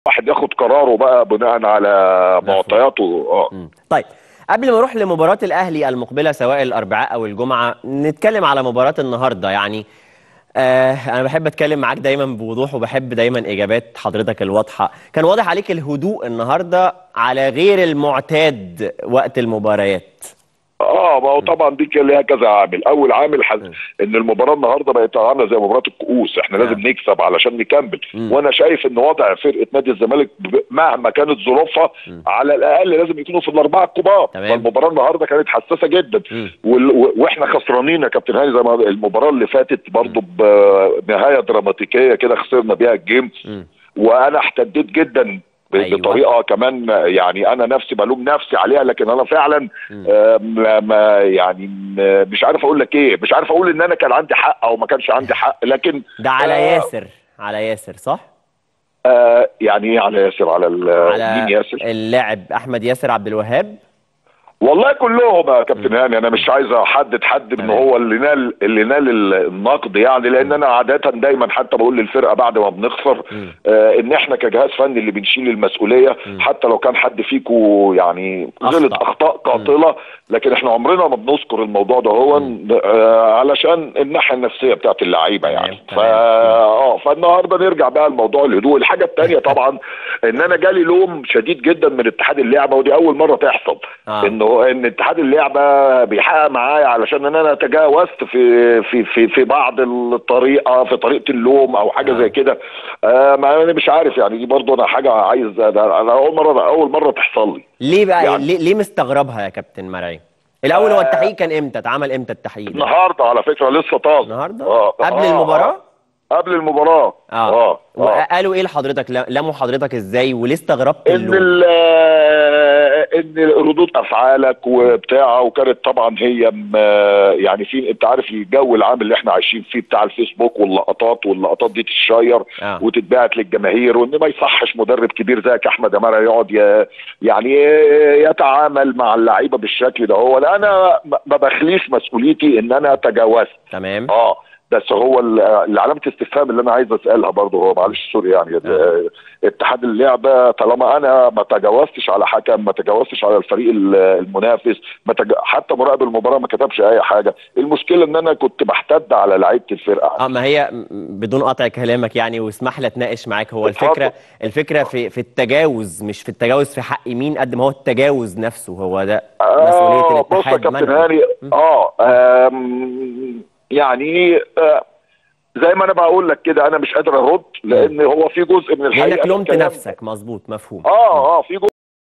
واحد ياخد قراره بقى بناء على معطياته اه مم. طيب قبل ما اروح لمباراة الاهلي المقبلة سواء الاربعاء او الجمعة نتكلم على مباراة النهاردة يعني آه انا بحب اتكلم معاك دايما بوضوح وبحب دايما اجابات حضرتك الواضحة كان واضح عليك الهدوء النهاردة على غير المعتاد وقت المباريات اه ما هو طبعا دي كان ليها كذا عامل اول عامل حز... ان المباراه النهارده بقت عامله زي مباراه الكؤوس احنا لازم نعم. نكسب علشان نكمل مم. وانا شايف ان وضع فرقه نادي الزمالك ب- مهما كانت ظروفها على الاقل لازم يكونوا في الاربعه الكبار تمام. فالمباراه النهارده كانت حساسه جدا مم. وال... و- واحنا خسرانين يا كابتن هاني زي ما المباراه اللي فاتت برضه بنهايه دراماتيكيه كده خسرنا بيها الجيم مم. وانا احتديت جدا ب- أيوة. بطريقه كمان يعني انا نفسي بلوم نفسي عليها لكن انا فعلا آه، ما ما يعني م- مش عارف اقول لك ايه مش عارف اقول ان انا كان عندي حق او ما كانش عندي حق لكن ده على آه، ياسر على ياسر صح؟ آه يعني ايه على ياسر على ال- مين على ياسر اللاعب احمد ياسر عبد الوهاب والله كلهم يا كابتن هاني انا مش عايز احدد حد ان تمام. هو اللي نال اللي نال ال- النقد يعني لان انا عاده دايما حتى بقول للفرقه بعد ما بنخسر مم. آه ان احنا كجهاز فني اللي بنشيل المسؤوليه حتى لو كان حد فيكو يعني غلط أخطأ. اخطاء قاتله لكن احنا عمرنا ما بنذكر الموضوع ده هو آه علشان الناحيه النفسيه بتاعت اللعيبه تمام، يعني تمام. فا اه فالنهارده نرجع بقى لموضوع الهدوء الحاجه الثانيه طبعا ان انا جالي لوم شديد جدا من اتحاد اللعبه ودي اول مره تحصل آه. انه ان اتحاد اللعبه بيحقق معايا علشان ان انا تجاوزت في في في في بعض الطريقه في طريقه اللوم او حاجه آه. زي كده آه ما انا مش عارف يعني دي برضو انا حاجه عايز انا أنا اول مره اول مره تحصل لي ليه بقى يعني- ليه, ليه مستغربها يا كابتن مرعي؟ الاول هو التحقيق كان امتى؟ اتعمل امتى التحقيق ده؟ النهارده على فكره لسه طازه النهارده؟ آه، قبل آه، المباراة؟ آه. قبل المباراه اه, اه, آه. وقالوا ايه لحضرتك ل- لموا حضرتك ازاي وليه استغربت ان اللوم؟ ال- ان ردود افعالك وبتاع وكانت طبعا هي م- يعني في انت عارف الجو العام اللي احنا عايشين فيه بتاع الفيسبوك واللقطات واللقطات دي تتشير آه. وتتبعت للجماهير وان ما يصحش مدرب كبير زيك احمد اماره يقعد ي- يعني يتعامل مع اللعيبه بالشكل ده هو لا انا ما ما بخليش مسؤوليتي ان انا تجاوزت تمام اه بس هو ال- اللي علامه استفهام اللي انا عايز اسالها برضه هو معلش سوري يعني آه. اتحاد اللعبه طالما انا ما تجاوزتش على حكم ما تجاوزتش على الفريق ال- المنافس ما تج... حتى مراقب المباراه ما كتبش اي حاجه المشكله ان انا كنت بحتد على لعيبه الفرقه اه ما هي م- بدون قطع كلامك يعني واسمح لي اتناقش معاك هو اتفضل. الفكره الفكره في في التجاوز مش في التجاوز في حق مين قد ما هو التجاوز نفسه هو ده مسؤوليه آه بص يا الاتحاد كابتن منعه. هاني اه آم، يعني آه زي ما انا بقول لك كده انا مش قادر ارد لان هو في جزء من الحقيقه لانك في لومت الكلام. نفسك مظبوط مفهوم اه اه في جزء